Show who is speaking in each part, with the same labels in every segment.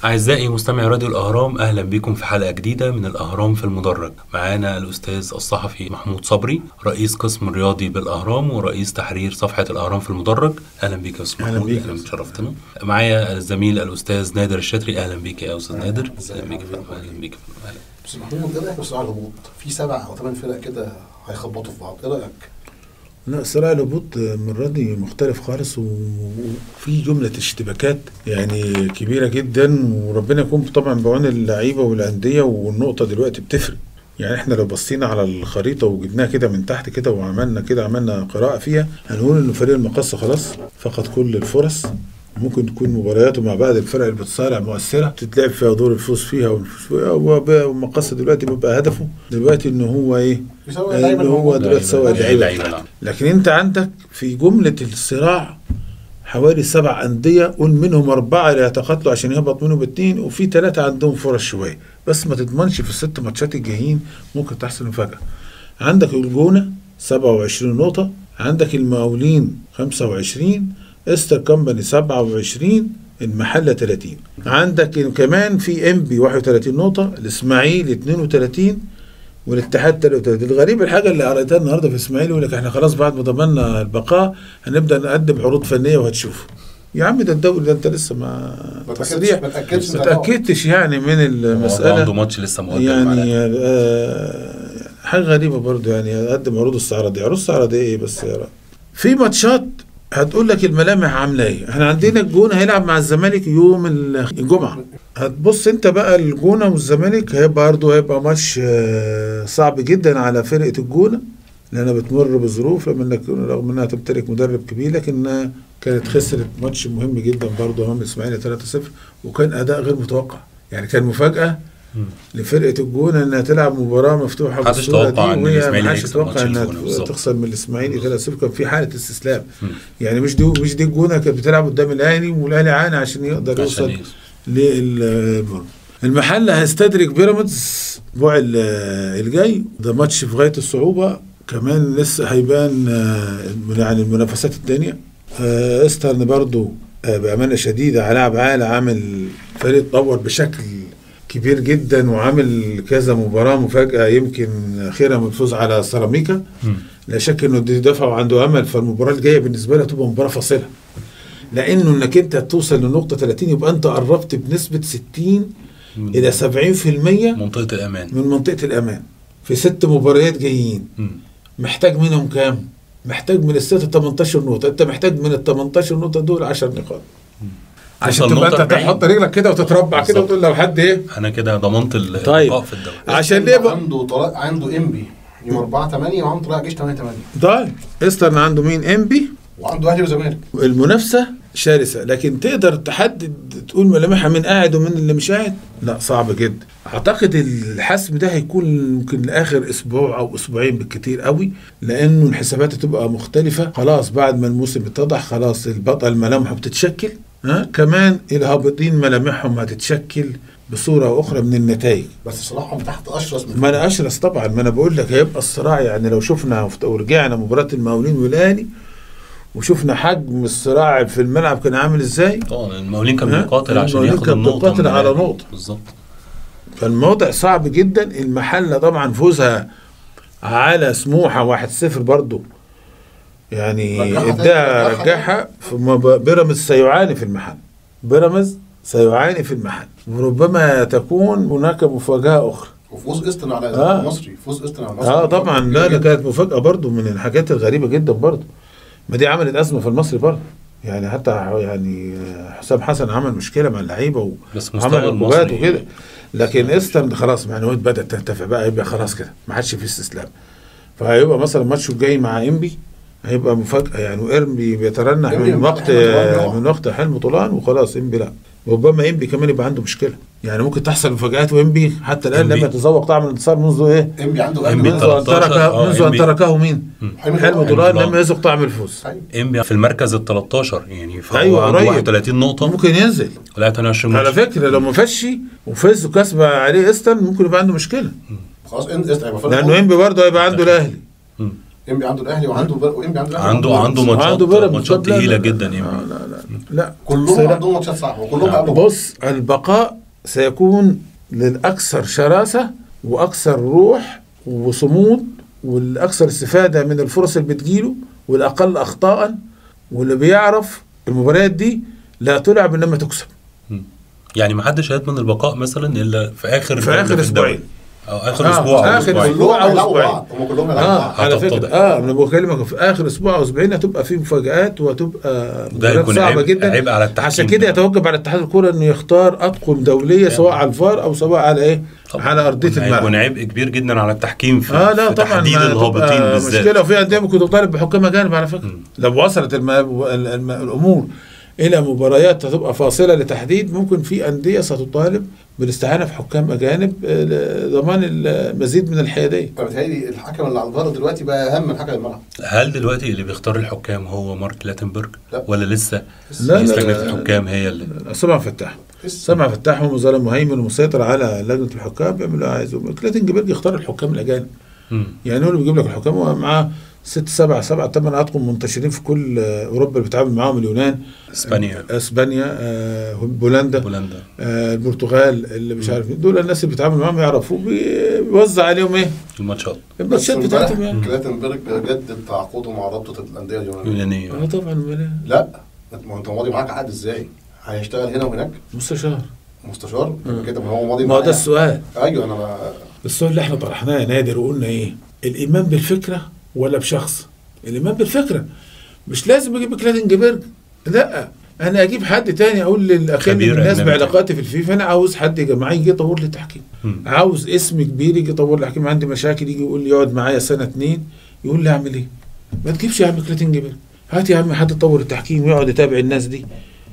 Speaker 1: أعزائي مستمعي راديو الأهرام أهلا بكم في حلقة جديدة من الأهرام في المدرج معانا الأستاذ الصحفي محمود صبري رئيس قسم رياضي بالأهرام ورئيس تحرير صفحة الأهرام في المدرج أهلا بك يا أستاذ
Speaker 2: أهلا
Speaker 1: محمود
Speaker 2: بيك.
Speaker 1: أهلا شرفتنا معايا الزميل الأستاذ نادر الشتري أهلا بك يا أستاذ نادر أهلا بك يا فندم. أهلا بك يا فندم. أهلا.
Speaker 3: بس محمود ايه رايك في صراع الهبوط؟ في سبع او ثمان فرق كده هيخبطوا في بعض، ايه رايك؟
Speaker 2: لا صراع الهبوط المرة دي مختلف خالص و- وفي جملة اشتباكات يعني كبيرة جدا وربنا يكون طبعا بعون اللعيبة والأندية والنقطة دلوقتي بتفرق يعني احنا لو بصينا على الخريطة وجبناها كده من تحت كده وعملنا كده عملنا قراءة فيها هنقول ان فريق المقصة خلاص فقد كل الفرص ممكن تكون مبارياته مع بعض الفرق اللي بتصارع مؤثرة تتلعب فيها دور الفوز فيها والفوز فيها وب- والمقصة دلوقتي بيبقى هدفه دلوقتي ان هو ايه
Speaker 3: بيسوي
Speaker 2: ان
Speaker 3: دايما
Speaker 2: هو
Speaker 3: هو
Speaker 2: دلوقتي سوى
Speaker 1: لعيبة-
Speaker 2: اللعيبة
Speaker 1: لعيبة،
Speaker 2: بتاعته.
Speaker 1: نعم.
Speaker 2: لكن انت عندك في جملة الصراع حوالي سبع أندية قول منهم أربعة اللي هيتقاتلوا عشان يهبط منهم اتنين وفي ثلاثة عندهم فرص شوية بس ما تضمنش في الست ماتشات الجايين ممكن تحصل مفاجأة عندك الجونة 27 نقطة عندك المقاولين 25 استر كومباني 27 المحلة 30 عندك كمان في انبي 31 نقطة الاسماعيلي 32 والاتحاد 33 الغريب الحاجه اللي قريتها النهارده في اسماعيل يقول لك احنا خلاص بعد ما ضمننا البقاء هنبدا نقدم عروض فنيه وهتشوف يا عم ده الدوري ده انت لسه ما
Speaker 3: ما
Speaker 2: تصريح
Speaker 3: تاكدش ما تاكدش
Speaker 2: ما تاكدتش يعني من
Speaker 1: هو عنده
Speaker 2: المساله
Speaker 1: ماتش لسه مؤجل
Speaker 2: يعني
Speaker 1: معانا.
Speaker 2: آه حاجه غريبه برضو يعني اقدم عروض استعراضيه عروض استعراضيه ايه بس يا رب في ماتشات هتقول لك الملامح عامله ايه احنا عندنا الجونه هيلعب مع الزمالك يوم الجمعه هتبص انت بقى الجونه والزمالك هيبقى برضه هيبقى ماتش آه، صعب جدا على فرقه الجونه لانها بتمر بظروف رغم انك رغم انها تمتلك مدرب كبير لكنها كانت خسرت ماتش مهم جدا برضه امام الاسماعيلي 3-0 وكان اداء غير متوقع يعني كان مفاجاه
Speaker 1: مم.
Speaker 2: لفرقه الجونه انها تلعب مباراه مفتوحه
Speaker 1: محدش
Speaker 2: بالصوره دي
Speaker 1: توقع إن
Speaker 2: وهي
Speaker 1: الإسماعيلي
Speaker 2: ما حدش
Speaker 1: هيكسب ماتش
Speaker 2: يتوقع انها
Speaker 1: الجونة بالظبط.
Speaker 2: تخسر من الاسماعيلي 3-0 كان في حاله استسلام
Speaker 1: مم.
Speaker 2: يعني مش دي مش دي الجونه كانت بتلعب قدام الاهلي والاهلي عانى عشان يقدر
Speaker 1: عشان
Speaker 2: يوصل
Speaker 1: يكسب.
Speaker 2: للبورد المحل هيستدرك بيراميدز الاسبوع ال- الجاي ده ماتش في غايه الصعوبه كمان لسه هيبان آه، يعني المنافسات التانية آه، استرن برضو آه، بامانه شديده هلاعب عالة عامل فريق اتطور بشكل كبير جدا وعامل كذا مباراه مفاجاه يمكن اخيرا من الفوز على سيراميكا
Speaker 1: مم.
Speaker 2: لا شك انه دي دفع وعنده امل فالمباراه الجايه بالنسبه له تبقى مباراه فاصله لانه انك انت توصل لنقطه 30 يبقى انت قربت بنسبه 60 الى 70%
Speaker 1: منطقة الأمان
Speaker 2: من منطقه الامان في ست مباريات جايين
Speaker 1: مم.
Speaker 2: محتاج منهم كام؟ محتاج من الست 18 نقطه انت محتاج من ال 18 نقطه دول 10 نقاط عشان
Speaker 1: توصل
Speaker 2: تبقى
Speaker 1: نقطة
Speaker 2: انت
Speaker 1: 40.
Speaker 2: تحط رجلك كده وتتربع كده
Speaker 1: بالظبط.
Speaker 2: وتقول لو حد ايه
Speaker 1: أنا كده ضمنت البقاء
Speaker 2: طيب.
Speaker 1: في الدوري
Speaker 2: عشان ليه بقى؟
Speaker 3: عنده طلاق عنده انبي يوم 4 8 وعنده طلائع جيش 8 8
Speaker 2: طيب استرن عنده مين؟ انبي
Speaker 3: وعنده اهلي وزمالك
Speaker 2: المنافسه شرسه لكن تقدر تحدد تقول ملامحها من قاعد ومن اللي مش قاعد لا صعب جدا اعتقد الحسم ده هيكون يمكن لاخر اسبوع او اسبوعين بالكتير قوي لانه الحسابات هتبقى مختلفه خلاص بعد ما الموسم اتضح خلاص البطل ملامحه بتتشكل ها كمان الهابطين ملامحهم هتتشكل بصوره اخرى من النتائج
Speaker 3: بس صلاحهم تحت اشرس من
Speaker 2: ما انا اشرس طبعا ما انا بقول لك هيبقى الصراع يعني لو شفنا ورجعنا مباراه المقاولين والاهلي وشفنا حجم الصراع في الملعب كان عامل ازاي
Speaker 1: طبعا المقاولين كان
Speaker 2: ها؟
Speaker 1: بيقاتل عشان
Speaker 2: المقاولين
Speaker 1: ياخد
Speaker 2: كان
Speaker 1: النقطة
Speaker 2: بيقاتل
Speaker 1: من
Speaker 2: على
Speaker 1: الأهلي.
Speaker 2: نقطة.
Speaker 1: بالظبط
Speaker 2: فالموضع صعب جدا المحله طبعا فوزها على سموحه 1-0 برضو يعني
Speaker 3: رجعها تاني،
Speaker 2: اداها
Speaker 3: رجعها
Speaker 2: رجعها ثم بيراميدز سيعاني في المحل بيراميدز سيعاني في المحل وربما تكون هناك مفاجاه اخرى
Speaker 3: وفوز استن على
Speaker 2: آه.
Speaker 3: المصري فوز استن على المصري
Speaker 2: اه طبعا لا لا كانت مفاجاه برضو من الحاجات الغريبه جدا برضو ما دي عملت ازمه في المصري برضو يعني حتى يعني حسام حسن عمل مشكله مع اللعيبه و...
Speaker 1: بس
Speaker 2: عمل
Speaker 1: مستوى
Speaker 2: عقوبات
Speaker 1: المصري
Speaker 2: وكده لكن استن خلاص معنويات بدات ترتفع بقى يبقى خلاص كده ما عادش في استسلام فهيبقى مثلا الماتش الجاي مع انبي هيبقى مفاجاه يعني وارمي بيترنح
Speaker 3: إنبي
Speaker 2: من
Speaker 3: من
Speaker 2: وقت
Speaker 3: بعد حلم طولان يقع.
Speaker 2: من وقت حلم طولان وخلاص انبي لا ربما انبي كمان يبقى عنده مشكله يعني ممكن تحصل مفاجات وانبي حتى الان لم
Speaker 1: إنبي.
Speaker 2: يتذوق طعم الانتصار منذ ايه؟
Speaker 3: انبي عنده
Speaker 1: إنبي
Speaker 3: اهلي
Speaker 2: منذ ان
Speaker 1: 13
Speaker 2: ترك
Speaker 1: آه،
Speaker 2: منذ ان
Speaker 1: إنبي.
Speaker 2: تركه مين؟
Speaker 3: حلم
Speaker 2: حلم
Speaker 3: طولان.
Speaker 2: طولان
Speaker 1: طولان.
Speaker 2: لم يذق طعم الفوز
Speaker 3: أيوة.
Speaker 1: انبي في المركز ال 13 يعني فهو
Speaker 2: أيوة،
Speaker 1: عنده
Speaker 2: قريب.
Speaker 1: 31 نقطة
Speaker 2: ممكن ينزل
Speaker 1: ولا 28
Speaker 2: على
Speaker 1: ماتش
Speaker 2: فكره لو ما فشي وفاز وكسب عليه استن ممكن يبقى عنده مشكله
Speaker 3: خلاص انت است هيبقى فرق
Speaker 2: لانه
Speaker 3: نقطة.
Speaker 2: انبي برضه هيبقى عنده الاهلي
Speaker 1: مم.
Speaker 3: انبي عنده الاهلي وعنده بر... وانبي عنده الأهلي
Speaker 1: عنده
Speaker 3: وعنده
Speaker 1: عنده
Speaker 3: بيراميدز.
Speaker 1: ماتشات
Speaker 2: وعنده بيراميدز.
Speaker 1: ماتشات
Speaker 2: طب لا،
Speaker 1: تقيله
Speaker 2: لا،
Speaker 1: جدا
Speaker 2: لا،
Speaker 1: يعني
Speaker 2: لا لا لا
Speaker 3: كلهم
Speaker 2: صراع.
Speaker 3: عندهم ماتشات صعبه وكلهم
Speaker 1: نعم.
Speaker 3: قبلهم
Speaker 2: بص البقاء سيكون للأكثر شراسة وأكثر روح وصمود والأكثر استفادة من الفرص اللي بتجيله والأقل أخطاء واللي بيعرف المباريات دي لا تلعب إنما تكسب
Speaker 1: يعني ما حدش هيضمن البقاء مثلا الا في اخر
Speaker 2: في
Speaker 1: جولة
Speaker 2: آخر
Speaker 1: الدوري.
Speaker 2: أسبوعين.
Speaker 1: او اخر
Speaker 2: آه،
Speaker 1: اسبوع او
Speaker 2: آخر
Speaker 1: اسبوعين
Speaker 2: أسبوع.
Speaker 3: كلهم
Speaker 2: أو
Speaker 3: هيلعبوا
Speaker 2: أسبوعين.
Speaker 3: بعض هم كلهم
Speaker 2: اه
Speaker 3: هيلعبوا بعض
Speaker 2: على
Speaker 1: هتتضح.
Speaker 2: فكره اه انا بكلمك في اخر اسبوع او اسبوعين هتبقى في مفاجات وهتبقى مباريات
Speaker 1: هيكون
Speaker 2: صعبه
Speaker 1: عبء-
Speaker 2: جدا
Speaker 1: عبء على التحكيم
Speaker 2: عشان كده
Speaker 1: كمان.
Speaker 2: يتوجب على اتحاد الكوره انه يختار اطقم دوليه سواء على الفار او سواء على ايه
Speaker 1: طبعاً.
Speaker 2: على ارضيه
Speaker 1: هيكون
Speaker 2: الملعب
Speaker 1: عبء كبير جدا على التحكيم في,
Speaker 2: اه لا
Speaker 1: في
Speaker 2: طبعا
Speaker 1: تحديد
Speaker 2: ما
Speaker 1: الهابطين
Speaker 2: تبقى
Speaker 1: بالذات
Speaker 2: مشكله وفي انديه ممكن تطالب بحكام اجانب على فكره
Speaker 1: مم.
Speaker 2: لو وصلت الم... ال- الم... الامور الى مباريات هتبقى فاصله لتحديد ممكن في انديه ستطالب بالاستعانه في حكام اجانب آه، لضمان المزيد من الحياديه
Speaker 3: فبالتالي الحكم اللي على الفار دلوقتي بقى اهم من حكم الملعب
Speaker 1: هل دلوقتي اللي بيختار الحكام هو مارك لاتنبرج
Speaker 3: لا.
Speaker 1: ولا لسه
Speaker 2: لا،
Speaker 1: رئيس
Speaker 2: لا،
Speaker 1: لجنه
Speaker 2: لا.
Speaker 1: الحكام هي اللي
Speaker 2: سمع فتاح سمع فتاح هو مظلم مهيمن ومسيطر على لجنه الحكام بيعمل اللي عايزه كلاتنجبرج يختار الحكام الاجانب
Speaker 1: مم.
Speaker 2: يعني هو اللي بيجيب لك الحكام ومعاه ست سبع سبع ثمان اطقم منتشرين في كل آه، اوروبا اللي بيتعامل معاهم اليونان
Speaker 1: اسبانيا
Speaker 2: اسبانيا آه، بولندا
Speaker 1: بولندا
Speaker 2: آه، البرتغال اللي مش عارف مين. دول الناس اللي بيتعاملوا معاهم يعرفوا بي- بيوزع عليهم ايه
Speaker 1: الماتشات
Speaker 2: الماتشات بتاعتهم يعني
Speaker 3: كلاتنبرج بيجدد تعاقده مع رابطه الانديه اليونانيه
Speaker 1: اليونانيه
Speaker 2: اه طبعا أمال إيه؟
Speaker 3: لا ما انت ماضي معاك عقد ازاي؟ هيشتغل هنا وهناك
Speaker 2: مستشار
Speaker 3: مستشار
Speaker 2: مم.
Speaker 3: كده ما هو ماضي
Speaker 2: ما هو ده
Speaker 3: معايا.
Speaker 2: السؤال
Speaker 3: ايوه انا ما
Speaker 2: السؤال اللي احنا طرحناه يا نادر وقلنا ايه الايمان بالفكره ولا بشخص الايمان بالفكره مش لازم اجيب كلاتنجبرج لا انا اجيب حد تاني اقول للاخير من
Speaker 1: خبير
Speaker 2: الناس
Speaker 1: أجنبي
Speaker 2: بعلاقاتي في الفيفا انا عاوز حد يا جماعه يجي يطور لي التحكيم
Speaker 1: مم.
Speaker 2: عاوز اسم كبير يجي يطور لي التحكيم عندي مشاكل يجي يقول لي يقعد معايا سنه اتنين يقول لي اعمل ايه ما تجيبش يا عم كلاتنجبرج هات يا عم حد يطور التحكيم ويقعد يتابع الناس دي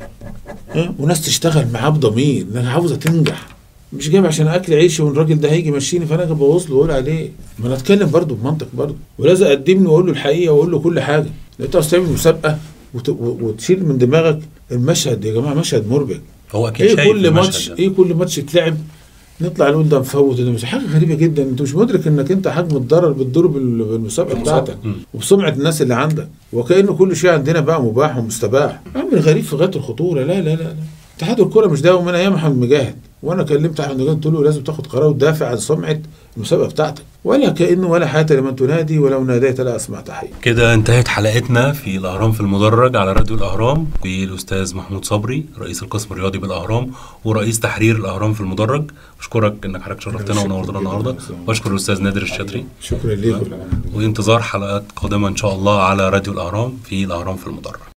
Speaker 2: ها وناس تشتغل معاه بضمير انها عاوزه تنجح مش جايب عشان اكل عيشي والراجل ده هيجي يمشيني فانا اجي ابوظ له واقول عليه ما انا اتكلم برضه بمنطق برضه ولازم اقدمني واقول له الحقيقه واقول له كل حاجه لا انت عاوز تعمل مسابقه وت... و- وتشيل من دماغك المشهد يا جماعه مشهد مربك
Speaker 1: هو اكيد
Speaker 2: ايه
Speaker 1: شايف
Speaker 2: كل
Speaker 1: المشهد
Speaker 2: ماتش
Speaker 1: ده.
Speaker 2: ايه كل ماتش يتلعب نطلع نقول ده مفوت وده مش حاجه غريبه جدا انت مش مدرك انك انت حجم الضرر بتضر بال- بالمسابقه
Speaker 3: بالمسابقة.
Speaker 2: بتاعتك
Speaker 1: مم.
Speaker 2: وبسمعه الناس اللي عندك وكانه كل شيء عندنا بقى مباح ومستباح امر غريب في غايه الخطوره لا لا لا لا اتحاد الكره مش داوم من ايام احمد مجاهد وانا كلمت احمد مجاهد قلت له لازم تاخد قرار وتدافع عن سمعه المسابقه بتاعتك ولا كانه ولا حياه لمن تنادي ولو ناديت لا اسمع تحيه
Speaker 1: كده انتهت حلقتنا في الأهرام في المدرج على راديو الأهرام والأستاذ محمود صبري رئيس القسم الرياضي بالأهرام ورئيس تحرير الأهرام في المدرج بشكرك إنك حضرتك شرفتنا
Speaker 2: شكراً
Speaker 1: ونورتنا
Speaker 2: جداً.
Speaker 1: النهارده وأشكر الأستاذ نادر الشتري
Speaker 2: شكرا ليكم
Speaker 1: وانتظار حلقات قادمة إن شاء الله على راديو الأهرام في الأهرام في المدرج